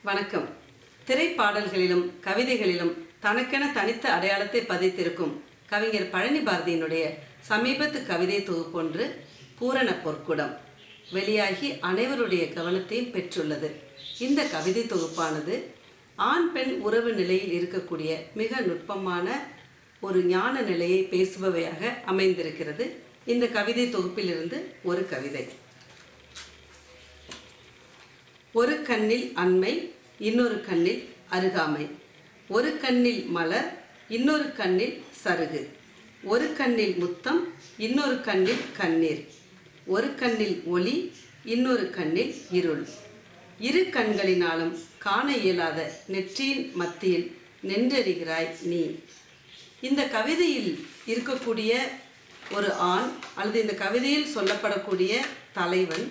வணக்கம் திரைப்பாடல்களிலும் கவிதைகளிலும் தனக்கென தனித்த அடையாளத்தை பதித்திருக்கும் கவிஞர் பழனி பாரதியினுடைய சமீபத்து கவிதை தொகுப்பொன்று பூரண பொற்குடம் வெளியாகி அனைவருடைய கவனத்தையும் பெற்றுள்ளது இந்த கவிதை தொகுப்பானது ஆண் பெண் உறவு நிலையில் இருக்கக்கூடிய மிக நுட்பமான ஒரு ஞான நிலையை பேசுபவையாக அமைந்திருக்கிறது இந்த கவிதை தொகுப்பிலிருந்து ஒரு கவிதை ஒரு கண்ணில் அண்மை இன்னொரு கண்ணில் அருகாமை ஒரு கண்ணில் மலர் இன்னொரு கண்ணில் சருகு ஒரு கண்ணில் முத்தம் இன்னொரு கண்ணில் கண்ணீர் ஒரு கண்ணில் ஒளி இன்னொரு கண்ணில் இருள் இரு கண்களினாலும் காண இயலாத நெற்றியின் மத்தியில் நின்றறிகிறாய் நீ இந்த கவிதையில் இருக்கக்கூடிய ஒரு ஆண் அல்லது இந்த கவிதையில் சொல்லப்படக்கூடிய தலைவன்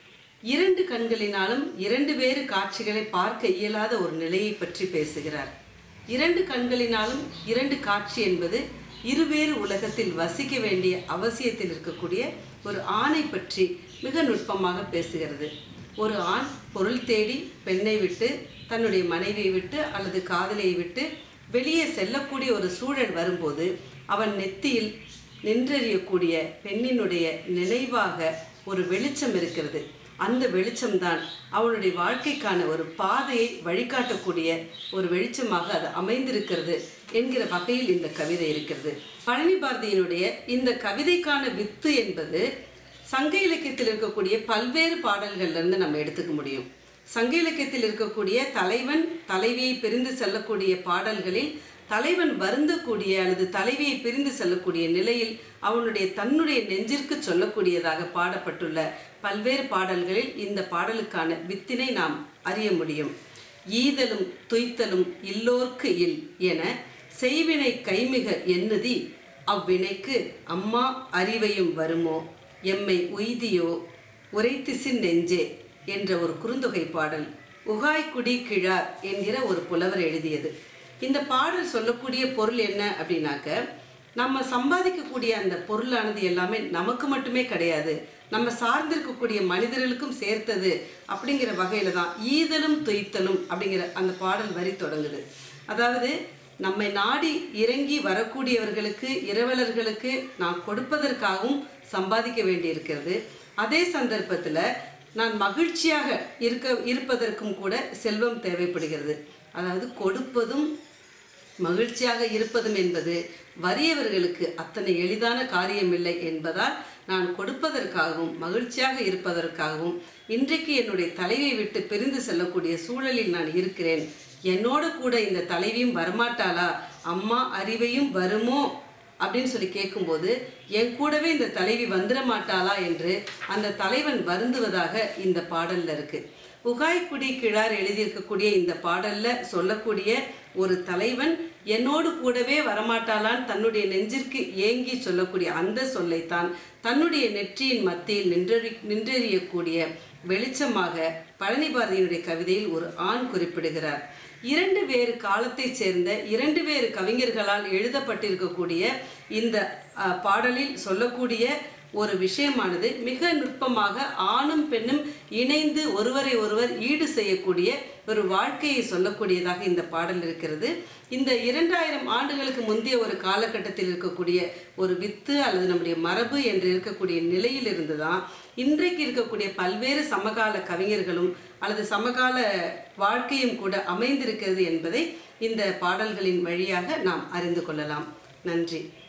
இரண்டு கண்களினாலும் இரண்டு வேறு காட்சிகளை பார்க்க இயலாத ஒரு நிலையை பற்றி பேசுகிறார் இரண்டு கண்களினாலும் இரண்டு காட்சி என்பது இருவேறு உலகத்தில் வசிக்க வேண்டிய அவசியத்தில் இருக்கக்கூடிய ஒரு ஆணை பற்றி மிக நுட்பமாக பேசுகிறது ஒரு ஆண் பொருள் தேடி பெண்ணை விட்டு தன்னுடைய மனைவியை விட்டு அல்லது காதலியை விட்டு வெளியே செல்லக்கூடிய ஒரு சூழல் வரும்போது அவன் நெத்தியில் நின்றறியக்கூடிய பெண்ணினுடைய நினைவாக ஒரு வெளிச்சம் இருக்கிறது அந்த வெளிச்சம்தான் அவனுடைய வாழ்க்கைக்கான ஒரு பாதையை வழிகாட்டக்கூடிய ஒரு வெளிச்சமாக அது அமைந்திருக்கிறது என்கிற வகையில் இந்த கவிதை இருக்கிறது பழனி பாரதியினுடைய இந்த கவிதைக்கான வித்து என்பது சங்க இலக்கியத்தில் இருக்கக்கூடிய பல்வேறு பாடல்கள்லேருந்து நம்ம எடுத்துக்க முடியும் சங்க இலக்கியத்தில் இருக்கக்கூடிய தலைவன் தலைவியை பிரிந்து செல்லக்கூடிய பாடல்களில் தலைவன் வருந்தக்கூடிய அல்லது தலைவியை பிரிந்து செல்லக்கூடிய நிலையில் அவனுடைய தன்னுடைய நெஞ்சிற்கு சொல்லக்கூடியதாக பாடப்பட்டுள்ள பல்வேறு பாடல்களில் இந்த பாடலுக்கான வித்தினை நாம் அறிய முடியும் ஈதலும் துய்த்தலும் இல்லோர்க்கு இல் என செய்வினை கைமிக எண்ணுதி அவ்வினைக்கு அம்மா அறிவையும் வருமோ எம்மை உய்தியோ உரைத்திசின் நெஞ்சே என்ற ஒரு குறுந்தொகை பாடல் உகாய்குடி கிழார் என்கிற ஒரு புலவர் எழுதியது இந்த பாடல் சொல்லக்கூடிய பொருள் என்ன அப்படின்னாக்க நம்ம சம்பாதிக்கக்கூடிய அந்த பொருளானது எல்லாமே நமக்கு மட்டுமே கிடையாது நம்ம சார்ந்திருக்கக்கூடிய மனிதர்களுக்கும் சேர்த்தது அப்படிங்கிற வகையில் தான் ஈதலும் துய்த்தலும் அப்படிங்கிற அந்த பாடல் வரி தொடங்குது அதாவது நம்மை நாடி இறங்கி வரக்கூடியவர்களுக்கு இரவலர்களுக்கு நாம் கொடுப்பதற்காகவும் சம்பாதிக்க வேண்டியிருக்கிறது அதே சந்தர்ப்பத்தில் நான் மகிழ்ச்சியாக இருக்க இருப்பதற்கும் கூட செல்வம் தேவைப்படுகிறது அதாவது கொடுப்பதும் மகிழ்ச்சியாக இருப்பதும் என்பது வறியவர்களுக்கு அத்தனை எளிதான காரியமில்லை என்பதால் நான் கொடுப்பதற்காகவும் மகிழ்ச்சியாக இருப்பதற்காகவும் இன்றைக்கு என்னுடைய தலைவை விட்டு பிரிந்து செல்லக்கூடிய சூழலில் நான் இருக்கிறேன் என்னோட கூட இந்த தலைவியும் வரமாட்டாளா அம்மா அறிவையும் வருமோ அப்படின்னு சொல்லி கேட்கும்போது என் கூடவே இந்த தலைவி வந்துட மாட்டாளா என்று அந்த தலைவன் வருந்துவதாக இந்த பாடல்ல இருக்கு உகாய்க்குடி கிழார் எழுதியிருக்கக்கூடிய இந்த பாடல்ல சொல்லக்கூடிய ஒரு தலைவன் என்னோடு கூடவே வரமாட்டாளான் தன்னுடைய நெஞ்சிற்கு ஏங்கி சொல்லக்கூடிய அந்த சொல்லைத்தான் தன்னுடைய நெற்றியின் மத்தியில் நின்றறி நின்றறியக்கூடிய வெளிச்சமாக பழனி பாரதியினுடைய கவிதையில் ஒரு ஆண் குறிப்பிடுகிறார் இரண்டு வேறு காலத்தைச் சேர்ந்த இரண்டு வேறு கவிஞர்களால் எழுதப்பட்டிருக்கக்கூடிய இந்த அஹ், பாடலில் சொல்லக்கூடிய ஒரு விஷயமானது மிக நுட்பமாக ஆணும் பெண்ணும் இணைந்து ஒருவரை ஒருவர் ஈடு செய்யக்கூடிய ஒரு வாழ்க்கையை சொல்லக்கூடியதாக இந்த பாடல் இருக்கிறது இந்த இரண்டாயிரம் ஆண்டுகளுக்கு முந்தைய ஒரு காலகட்டத்தில் இருக்கக்கூடிய ஒரு வித்து அல்லது நம்முடைய மரபு என்று இருக்கக்கூடிய நிலையிலிருந்து தான் இன்றைக்கு இருக்கக்கூடிய பல்வேறு சமகால கவிஞர்களும் அல்லது சமகால வாழ்க்கையும் கூட அமைந்திருக்கிறது என்பதை இந்த பாடல்களின் வழியாக நாம் அறிந்து கொள்ளலாம் நன்றி